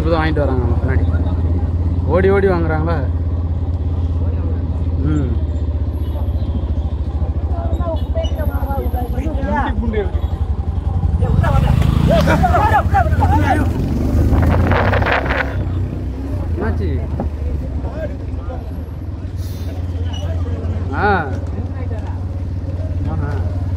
இப்போ தான் வாங்கிட்டு வராங்க அவங்க பின்னாடி ஓடி ஓடி வாங்குறாங்களா ம் என்னாச்சு ஆ ஆஹா.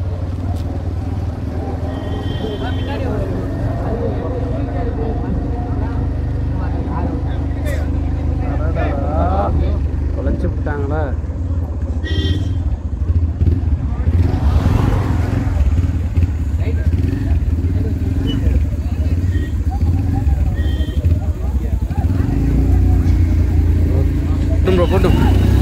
அடடடா. தொலைச்சு விட்டாங்களா போட்டும் ப்ரோ போட்டும்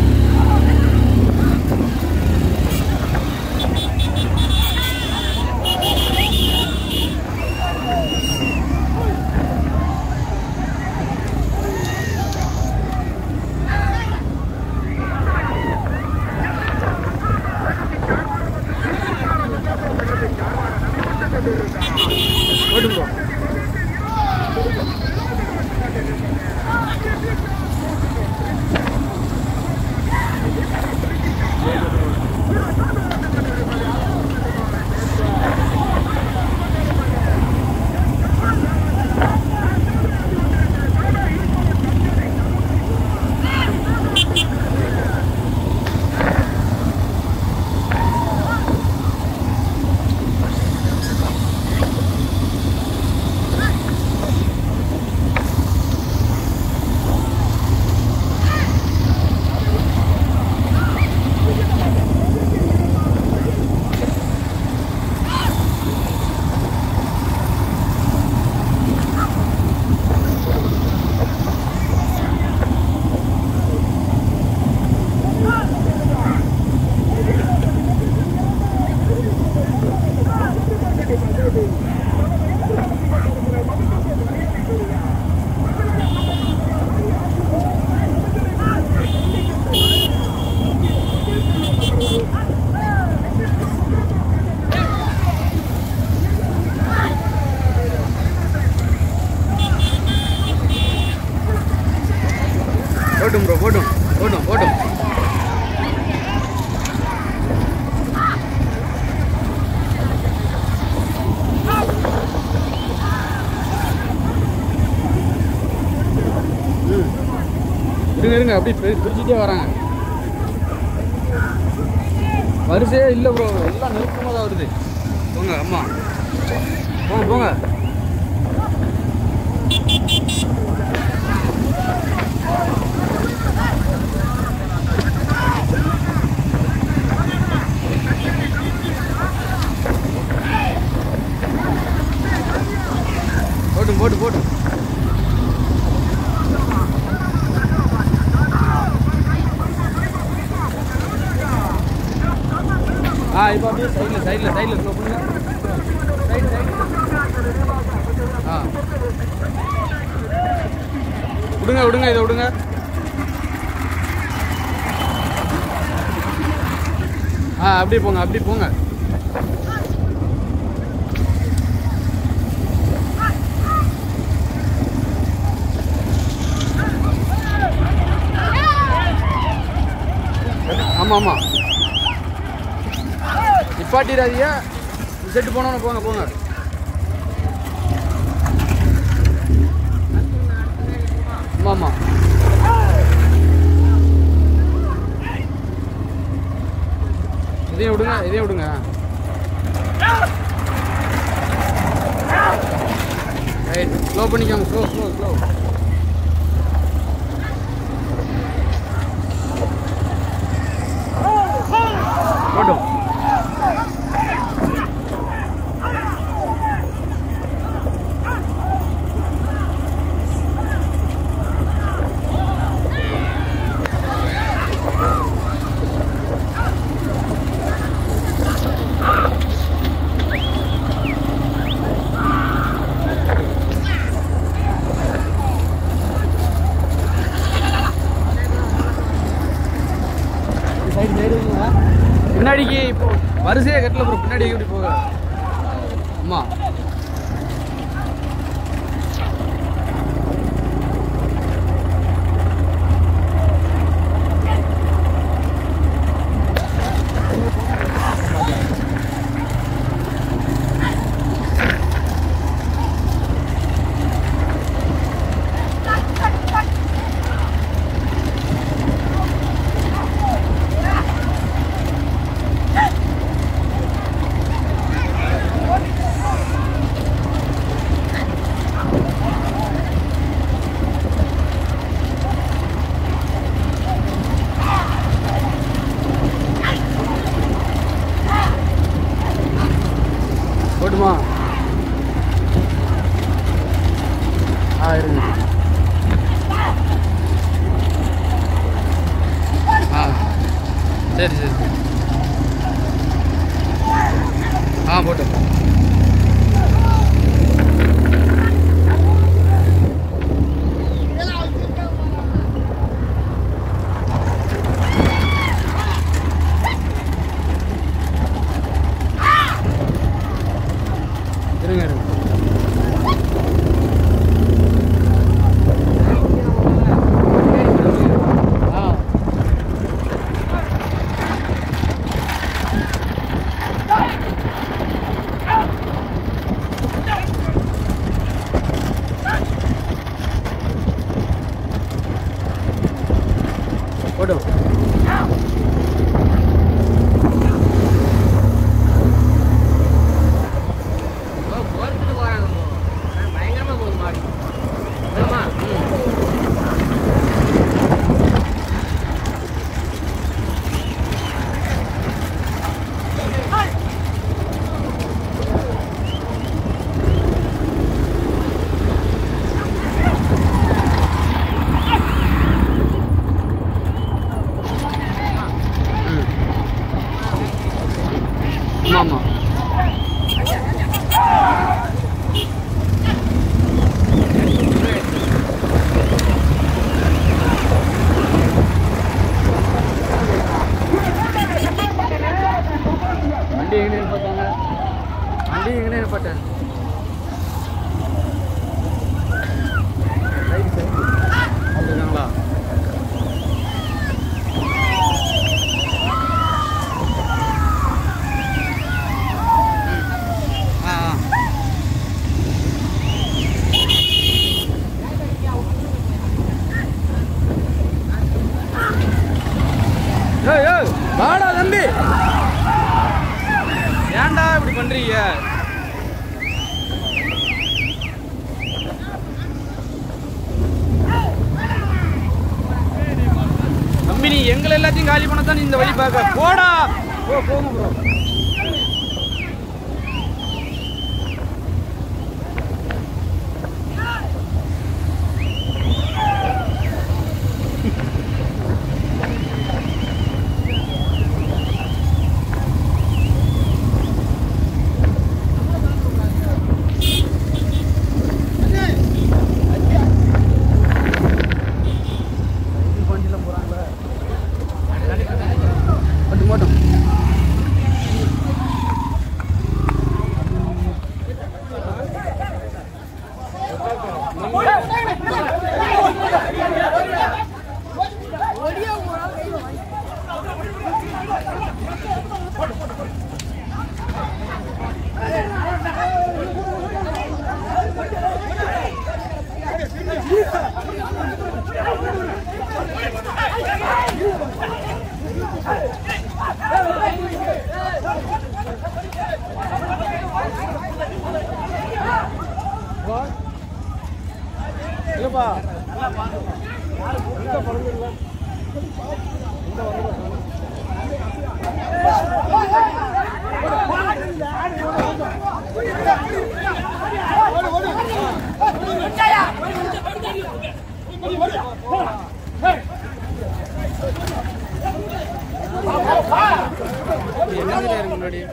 போட்டும் ப்ரோ போட்டும் ப்ரோ போட்டும் போட்டும் போட்டும் ம். இருங்க இருங்க அப்படி பிரிச்சுட்டே வராங்க வரிசையே இல்லை ப்ரோ எல்லாம் நெருக்கமாக தான் வருது போங்க அம்மா போங்க போங்க போட்டும் போட்டு போட்டும் ஆ இப்போ அப்படியே சைடில் சைடில் சைடில் ஸ்லோ பண்ணுங்க சைடு சைடு ஆ விடுங்க விடுங்க இதை விடுங்க ஆ அப்படியே போங்க அப்படியே போங்க ஆமாம் ஆமாம் நிப்பாட்டிடாதீங்க செட்டு போனோன்னு போங்க போங்க ஆமாம் ஆமாம் இதையும் விடுங்க இதையும் விடுங்க ரைட் ஸ்லோ பண்ணிக்கோங்க ஸ்லோ ஸ்லோ ஸ்லோ போட்டும் சைடு சைடு பின்னாடிக்கு இப்போ வரிசையே கட்டல ப்ரோ பின்னாடி எப்படி போக அம்மா சரி சரி சரி ஆ போட்டு இருங்க இருங்க ஆ போடு போறதுக்கு போறாங்க பயங்கரமா போகுது மாடு ஆமா ஆமா வண்டி எங்கே நிற்பாட்டாங்க வண்டி எங்கே நிற்பாட்டேன் அப்படிங்களா ஆ ஆ ஏய் ஏய் வாடா தம்பி ஏன்டா இப்படி பண்றீங்க தம்பி நீ எங்களை எல்லாத்தையும் காலி பண்ண தான் இந்த வழி பார்க்க போடா போ போங்க ப்ரோ வண்டியில் போகிறாங்களே மட்டும் மட்டும் இல்லைப்பா எங்க பழங்குல என்ன இருக்கு முன்னாடி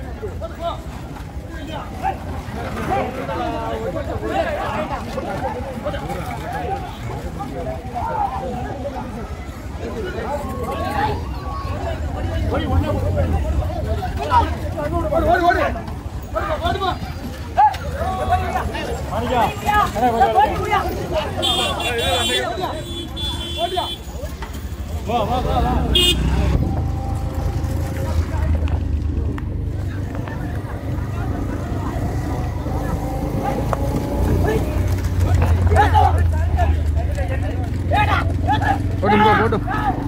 போட்டும் போ போட்டும்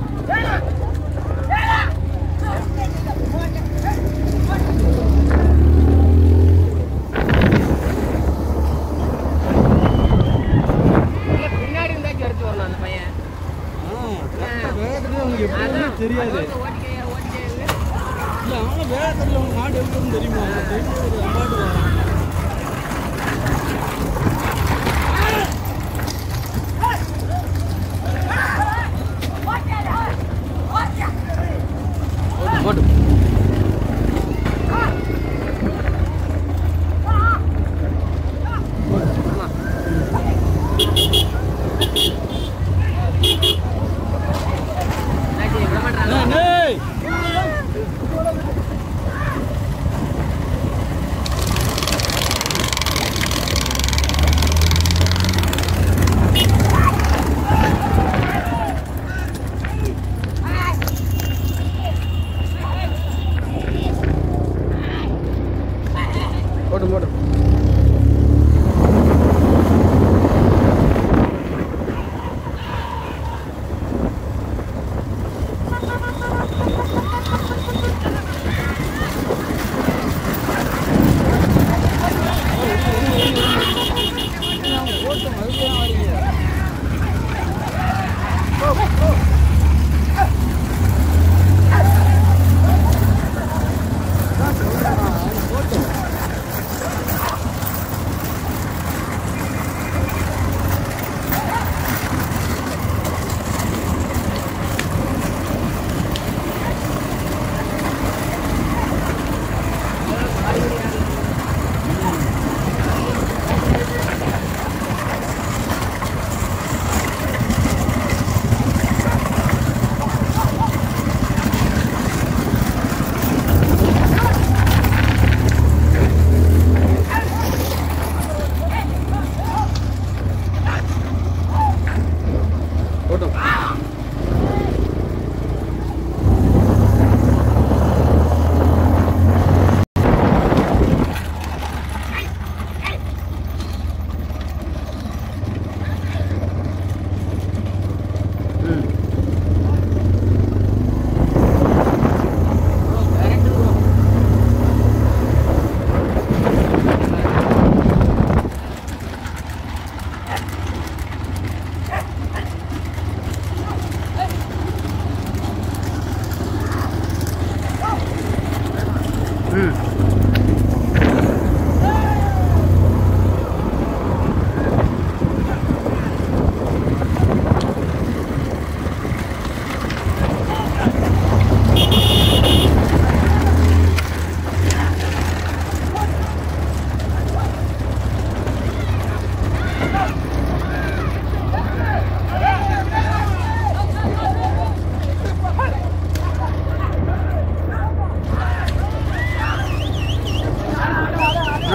பின்னாடி இருந்தாச்சும் எடுத்து வரணும் அந்த பையன் வேகத்துல உங்களுக்கு அதான். தெரியாது ஓட்டிக்கையா ஓட்டிக்கையா இல்ல அவங்க வேகத்துல உங்க மாடு எப்படின்னு தெரியுமா தெரியும் அம்மாடு போட்டும்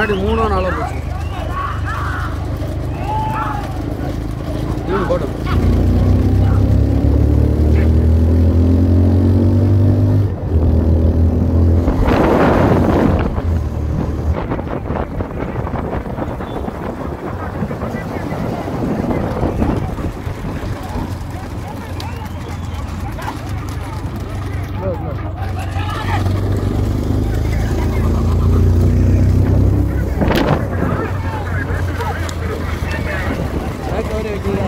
முன்னாடி மூணோ நாலோ போச்சு ம் போட்டும் பேக் கவரே வைக்கீங்களா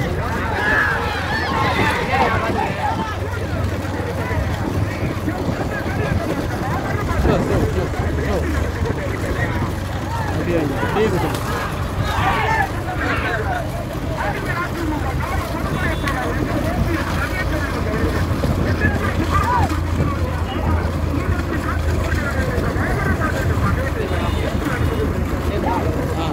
ஸ்லோ ஸ்லோ ஸ்லோ ஸ்லோ அப்படியே வாங்க, அப்படியே குத்துங்க ஆ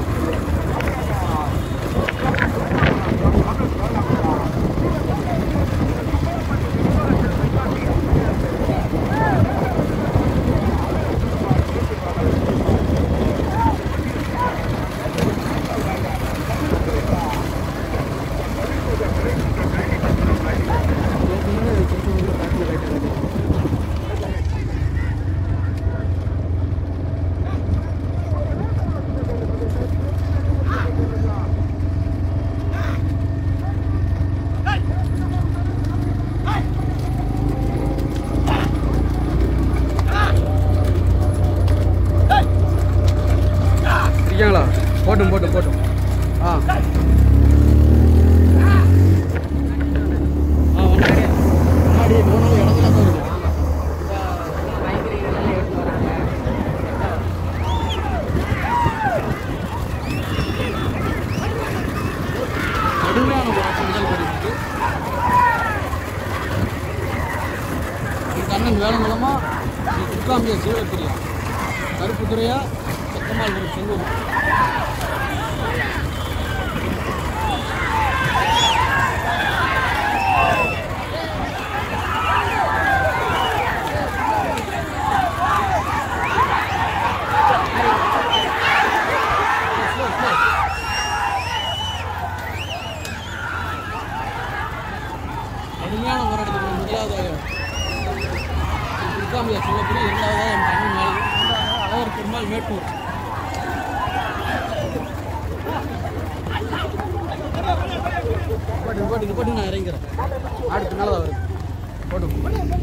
இருக்கீங்களா போட்டும் போட்டும் போட்டும் ஆ ஆ முன்னாடி முன்னாடி போனாலும் இடத்துல தான் இருக்கு பயங்கர இதெல்லாம் எடுத்து வராங்க கடுமையான ஒரு அச்சுறுத்தல் கிடைக்குது எங்கள் அண்ணன் வேலங்குளமா துர்காம்பியா சிவப்பிரியா கருப்பு துறையா சத்தமால் செல்லூர் கடுமையான போராட்டத்துக்கு முதலாவதாக துர்காம்பியா சொல்லப்படி இரண்டாவதாக என் அண்ணன் மேலே அழகர் பெருமாள் மேட்டூர் போட்டு போட்டு போட்டு நான் இறங்கிறேன் அடுத்து மேலே தான் வருது போட்டு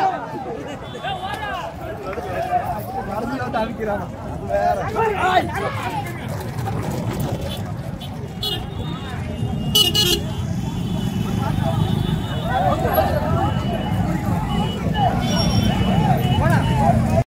அடிக்கிறான் வேற